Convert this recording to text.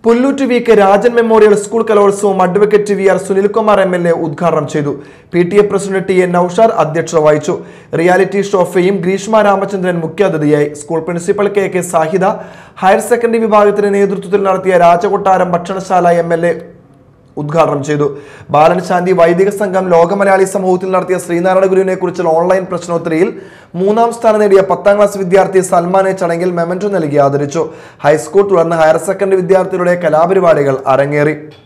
Pullut V K Rajan memorial school കലോത്സവം advocate V R Sunilkumar M L A ഉദ്ഘാടനം ചെയ്തു P T A president T A Naushad അധ്യക്ഷത വഹിച്ചു reality show ഫെയും ഗ്രീഷ്മ രാമചന്ദ്രൻ മുഖ്യാതിഥിയായി school principal K K Sahida higher secondary വിഭാഗത്തിന്റെ നേതൃത്വത്തിൽ നടത്തിയ രാജകൊട്ടാരം ഭക്ഷണശാല എം എൽ എ ഉദ്ഘാടനം ചെയ്തു ബാലൻ ശാന്തി വൈദിക സംഘം ലോകമലയാളി സമൂഹത്തിൽ നടത്തിയ ശ്രീനാരായണ ഗുരുവിനെ കുറിച്ചുള്ള ഓൺലൈൻ പ്രശ്നോത്തരിയിൽ മൂന്നാം സ്ഥാനം നേടിയ പത്താം ക്ലാസ് വിദ്യാർത്ഥി സൽമാനെ ചടങ്ങിൽ മെമന്റോ നൽകി ആദരിച്ചു ഹൈസ്കൂൾ തുടർന്ന് ഹയർ സെക്കൻഡറി വിദ്യാർത്ഥികളുടെ കലാപരിപാടികൾ അരങ്ങേറി